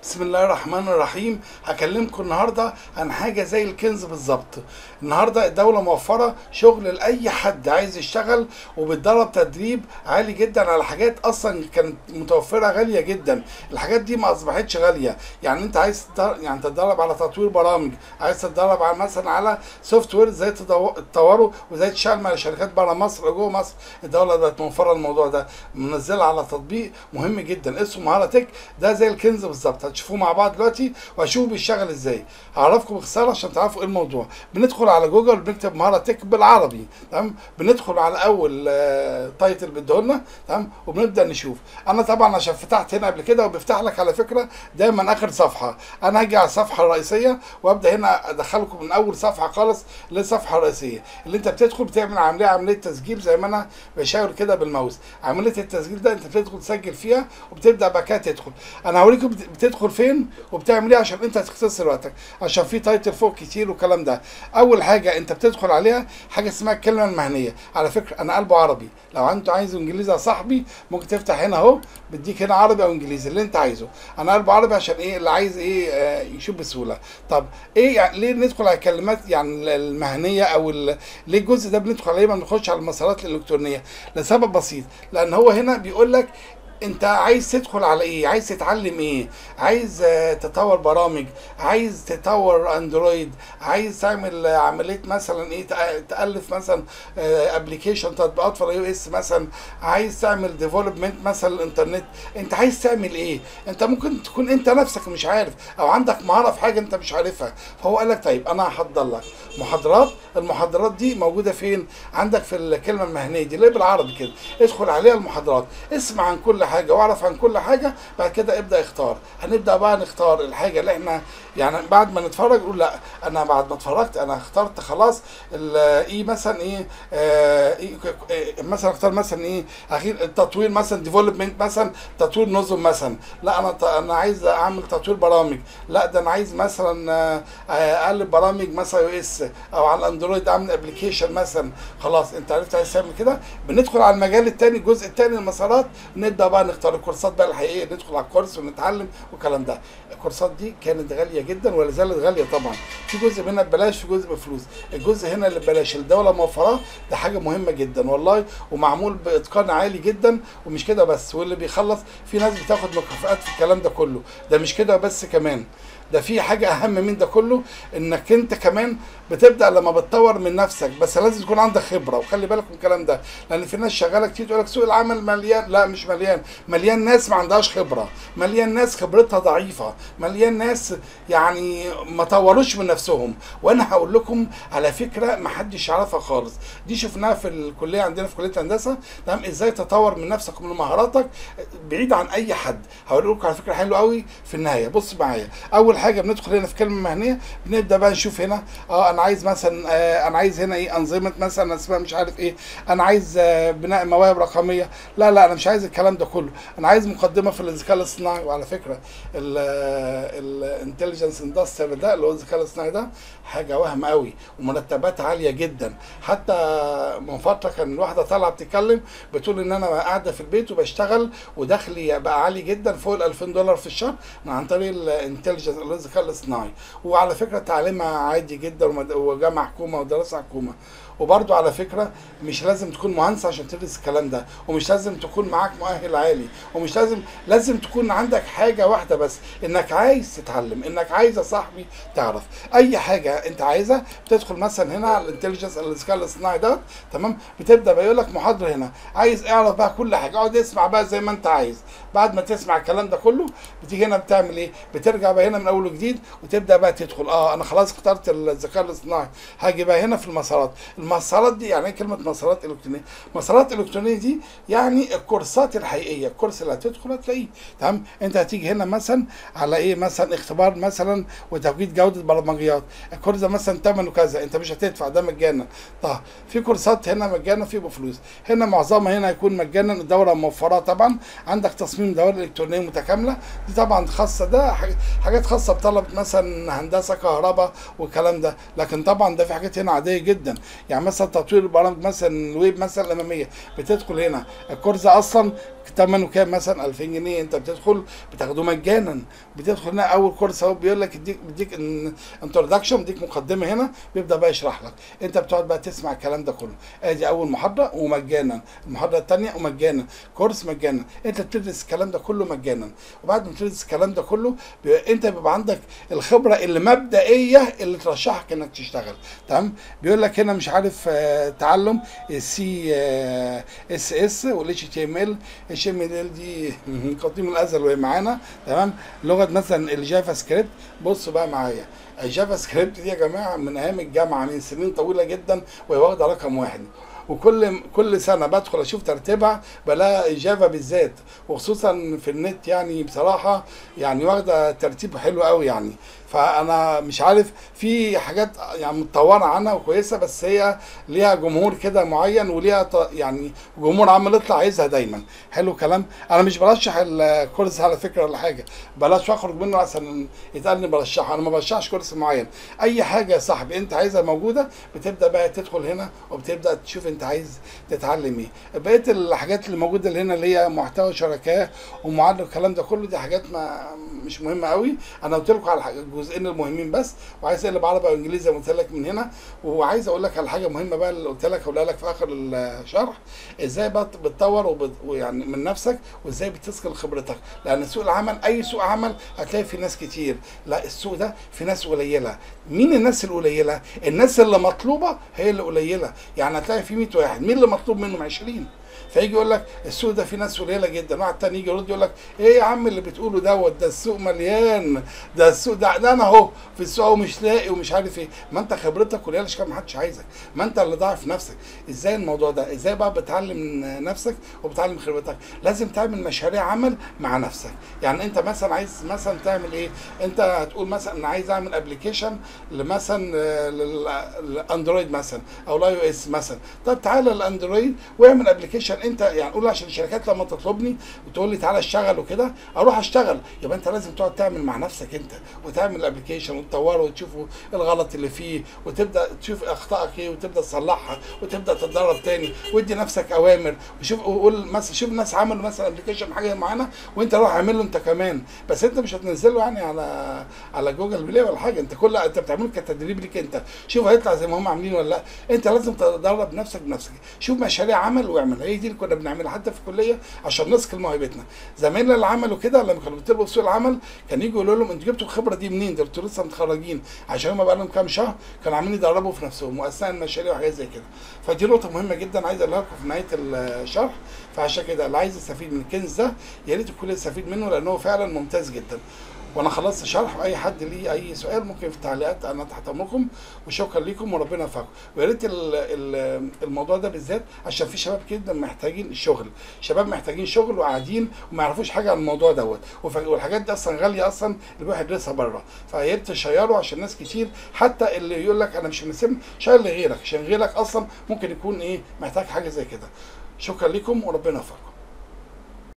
بسم الله الرحمن الرحيم هكلمكم النهارده عن حاجه زي الكنز بالظبط النهارده الدوله موفره شغل لاي حد عايز يشتغل وبتدرب تدريب عالي جدا على حاجات اصلا كانت متوفره غاليه جدا الحاجات دي ما اصبحتش غاليه يعني انت عايز تدر- يعني تتدرب على تطوير برامج عايز تتدرب على مثلا على سوفت وير ازاي تدو- تطوره وازاي تشتغل مع شركات بره مصر وجوه مصر الدوله بقت موفره الموضوع ده منزله على تطبيق مهم جدا اسمه مهاره تك ده زي الكنز بالظبط هتشوفوه مع بعض دلوقتي وهشوفه بيشتغل ازاي هعرفكم باختصار عشان تعرفوا ايه الموضوع بندخل على جوجل بنكتب مهاره تك بالعربي تمام بندخل على اول آه، تايتل بيديهولنا تمام وبنبدا نشوف انا طبعا عشان فتحت هنا قبل كده وبيفتح لك على فكره دايما اخر صفحه انا هاجي على الصفحه الرئيسيه وابدا هنا ادخلكم من اول صفحه خالص للصفحه الرئيسيه اللي انت بتدخل بتعمل عمليه عمليه تسجيل زي ما انا بشاور كده بالماوس عمليه التسجيل ده انت بتدخل تسجل فيها وبتبدا بعد كده تدخل انا هوريكم بت- بتدخل فين وبتعمل ايه عشان انت تختصر وقتك عشان في تايتل فوق كتير والكلام ده اول حاجه انت بتدخل عليها حاجه اسمها الكلمه المهنيه على فكره انا قلبه عربي لو انت عايز انجليزي يا صاحبي ممكن تفتح هنا اهو بيديك هنا عربي او انجليزي اللي انت عايزه انا قلبه عربي عشان ايه اللي عايز ايه آه، يشوف بسهوله طب ايه يعني ليه ندخل على الكلمات يعني المهنيه او ال- ليه الجزء ده بندخل عليه ما بنخش على المسارات الالكترونيه لسبب بسيط لان هو هنا بيقول لك انت عايز تدخل على ايه عايز تتعلم ايه عايز آه، تطور برامج عايز تطور اندرويد عايز تعمل آه، عمليه مثلا ايه تأ- تالف مثلا ابلكيشن تطبيقات في الاي اس مثلا عايز تعمل ديفلوبمنت مثلا الانترنت انت عايز تعمل ايه انت ممكن تكون انت نفسك مش عارف او عندك مهاره في حاجه انت مش عارفها فهو قال لك طيب انا هحضر لك محاضرات المحاضرات دي موجوده فين عندك في الكلمه المهنيه دي اللي هي بالعربي كده ادخل عليها المحاضرات اسمع عن كل حاجه واعرف عن كل حاجه بعد كده ابدا اختار هنبدا بقى نختار الحاجه اللي احنا يعني بعد ما نتفرج نقول لا انا بعد ما اتفرجت انا اخترت خلاص ال- ايه مثلا ايه, آه إيه إيه مثلا اختار مثلا ايه اخير التطوير مثلا ديفلوبمنت مثلا تطوير نظم مثلا لا انا ط- انا عايز اعمل تطوير برامج لا ده انا عايز مثلا آه، آه، اقلب برامج مثلا يو اس او على الاندرويد اعمل ابلكيشن مثلا خلاص انت عرفت عايز تعمل كده بندخل على المجال الثاني الجزء الثاني المسارات نبدا بقى نختار الكورسات بقى الحقيقيه ندخل على الكورس ونتعلم والكلام ده الكورسات دي كانت غاليه جدا ولا زالت غاليه طبعا في جزء منها ببلاش في جزء بفلوس الجزء هنا اللي ببلاش الدوله موفراه ده حاجه مهمه جدا والله ومعمول باتقان عالي جدا ومش كده بس واللي بيخلص في ناس بتاخد مكافآت في الكلام ده كله ده مش كده بس كمان ده في حاجة أهم من ده كله إنك أنت كمان بتبدأ لما بتطور من نفسك بس لازم تكون عندك خبرة وخلي بالك من الكلام ده لأن في ناس شغالة كتير تقول لك سوق العمل مليان لا مش مليان مليان ناس ما عندهاش خبرة مليان ناس خبرتها ضعيفة مليان ناس يعني ما طوروش من نفسهم وأنا هقول لكم على فكرة ما حدش يعرفها خالص دي شفناها في الكلية عندنا في كلية هندسة تمام إزاي تطور من نفسك ومن مهاراتك بعيد عن أي حد هقول لكم على فكرة حلوة قوي في النهاية بص معايا أول حاجة بندخل هنا في كلمة مهنية بنبدأ بقى نشوف هنا اه أنا عايز مثلا آه أنا عايز هنا إيه أنظمة مثلا اسمها مش عارف إيه أنا عايز آه بناء مواهب رقمية لا لا أنا مش عايز الكلام ده كله أنا عايز مقدمة في الذكاء الاصطناعي وعلى فكرة الانتليجنس اندستري ده اللي هو الذكاء الاصطناعي ده حاجة وهم قوي ومرتبات عالية جدا حتى من فترة كان واحدة طالعة بتتكلم بتقول إن أنا قاعدة في البيت وبشتغل ودخلي بقى عالي جدا فوق ال 2000 دولار في الشهر من عن طريق الانتليجنس اللي هو الذكاء الاصطناعي وعلى فكرة تعليمها عادي جدا ومد- وجامعة حكومة ودراسة حكومة وبرضو على فكرة مش لازم تكون مهندس عشان تدرس الكلام ده ومش لازم تكون معاك مؤهل عالي ومش لازم لازم تكون عندك حاجة واحدة بس انك عايز تتعلم انك عايز يا صاحبي تعرف اي حاجة انت عايزها بتدخل مثلا هنا على الانتليجنس الذكاء الاصطناعي ده تمام بتبدا بيقول لك محاضرة هنا عايز اعرف بقى كل حاجة اقعد اسمع بقى زي ما انت عايز بعد ما تسمع الكلام ده كله بتيجي هنا بتعمل ايه بترجع بقى هنا من اول وجديد وتبدا بقى تدخل اه انا خلاص اخترت الذكاء الاصطناعي هاجي بقى هنا في المسارات المسارات دي يعني ايه كلمه مسارات الكترونيه مسارات الكترونيه دي يعني الكورسات الحقيقيه الكورس اللي هتدخل هتلاقيه تمام انت هتيجي هنا مثلا على ايه مثلا اختبار مثلا وتوجيه جوده برمجيات الكورس ده مثلا ثمنه كذا انت مش هتدفع ده مجانا طب في كورسات هنا مجانا في بفلوس هنا معظمها هنا هيكون مجانا الدوره موفره طبعا عندك تصميم دوائر الكترونيه متكامله دي طبعا خاصه ده حاجات- حاجات خاصه خاصه بطلبه مثلا هندسه كهرباء والكلام ده لكن طبعا ده في حاجات هنا عاديه جدا يعني مثلا تطوير البرامج مثلا الويب مثلا الاماميه بتدخل هنا الكورس اصلا ثمنه كام مثلا 2000 جنيه انت بتدخل بتاخده مجانا بتدخل هنا اول كورس اهو بيقول لك يديك بيديك انتروداكشن بيديك مقدمه هنا بيبدا بقى يشرح لك انت بتقعد بقى تسمع الكلام ده كله ادي اول محاضره ومجانا المحاضره الثانيه ومجانا كورس مجانا انت بتدرس الكلام ده كله مجانا وبعد ما تدرس الكلام ده كله بيبقى انت بيبقى عندك الخبره اللي مبدئيه اللي ترشحك انك تشتغل تمام بيقول لك هنا مش عارف آه، تعلم السي اس اس والاتش تي ام ال الاتش ام ال دي قديم الازل وهي معانا تمام لغه مثلا الجافا سكريبت بصوا بقى معايا الجافا سكريبت دي يا جماعه من ايام الجامعه من سنين طويله جدا وهي واخده رقم واحد وكل كل سنه بدخل اشوف ترتيبها بلاقي جافا بالذات وخصوصا في النت يعني بصراحه يعني واخده ترتيب حلو قوي يعني فانا مش عارف في حاجات يعني متطوره عنها وكويسه بس هي ليها جمهور كده معين وليها ط- يعني جمهور عمال يطلع عايزها دايما حلو كلام انا مش برشح الكورس على فكره ولا حاجه بلاش اخرج منه عشان يتقال اني برشحه انا ما برشحش كورس معين اي حاجه يا صاحبي انت عايزها موجوده بتبدا بقى تدخل هنا وبتبدا تشوف انت عايز تتعلم ايه بقيه الحاجات اللي موجوده اللي هنا اللي هي محتوى شركاء ومعادله والكلام ده كله دي حاجات ما مش مهمه قوي انا قلت لكم على الجزئين المهمين بس وعايز اقلب عربي او انجليزي زي ما قلت لك من هنا وعايز اقول لك على حاجه مهمه بقى اللي قلت لك هقولها لك في اخر الشرح ازاي بقى بتطور وبت- ويعني من نفسك وازاي بتثقل خبرتك لان سوق العمل اي سوق عمل هتلاقي في ناس كتير لا السوق ده في ناس قليله مين الناس القليله الناس اللي مطلوبه هي اللي قليله يعني هتلاقي في 100 واحد مين اللي مطلوب منهم 20 فيجي يقول لك السوق ده فيه ناس قليله جدا واحد تاني يجي يرد يقول لك ايه يا عم اللي بتقوله دوت ده السوق مليان ده السوق ده, ده انا اهو في السوق أهو مش لاقي ومش عارف ايه ما انت خبرتك قليله عشان كده ما حدش عايزك ما انت اللي ضاعف نفسك ازاي الموضوع ده ازاي بقى بتعلم نفسك وبتعلم خبرتك لازم تعمل مشاريع عمل مع نفسك يعني انت مثلا عايز مثلا تعمل ايه انت هتقول مثلا انا عايز اعمل ابلكيشن لمثلا آه، لل- للاندرويد مثلا او الاي او اس مثلا طب تعالى الاندرويد واعمل ابلكيشن انت يعني قول عشان الشركات لما تطلبني وتقول لي تعالى اشتغل وكده اروح اشتغل يبقى انت لازم تقعد تعمل مع نفسك انت وتعمل ابلكيشن وتطوره وتشوفه الغلط اللي فيه وتبدا تشوف اخطائك ايه وتبدا تصلحها وتبدا تتدرب تاني وادي نفسك اوامر وشوف وقول مثلا شوف ناس عملوا مثلا ابلكيشن حاجه معينه وانت روح اعمل له انت كمان بس انت مش هتنزله يعني على على جوجل بلاي ولا حاجه انت كل انت بتعمله كتدريب ليك انت شوف هيطلع زي ما هم عاملين ولا لا انت لازم تدرب نفسك بنفسك شوف مشاريع عمل واعمل هي دي اللي كنا بنعملها حتى في الكليه عشان نثقل موهبتنا زمايلنا اللي عملوا كده لما كانوا بيطلبوا في سوق العمل كان يجوا يقولوا لهم انتوا جبتوا الخبره دي منين؟ ده انتوا لسه متخرجين عشان هم بقى لهم كام شهر كانوا عاملين يدربوا في نفسهم واثناء المشاريع وحاجات زي كده فدي نقطه مهمه جدا عايز اقولها لكم في نهايه الشرح فعشان كده اللي عايز يستفيد من الكنز ده يا ريت الكل يستفيد منه لانه فعلا ممتاز جدا وانا خلصت شرح واي حد ليه اي سؤال ممكن في التعليقات انا تحت امركم وشكرا ليكم وربنا يوفقكم ويا ريت ال- ال- الموضوع ده بالذات عشان في شباب جدا محتاجين الشغل شباب محتاجين شغل وقاعدين وما يعرفوش حاجه عن الموضوع دوت وف- والحاجات دي اصلا غاليه اصلا اللي الواحد يدرسها بره فيا ريت تشيروا عشان ناس كتير حتى اللي يقول لك انا مش مناسب شير لغيرك عشان غيرك اصلا ممكن يكون ايه محتاج حاجه زي كده شكرا لكم وربنا يوفقكم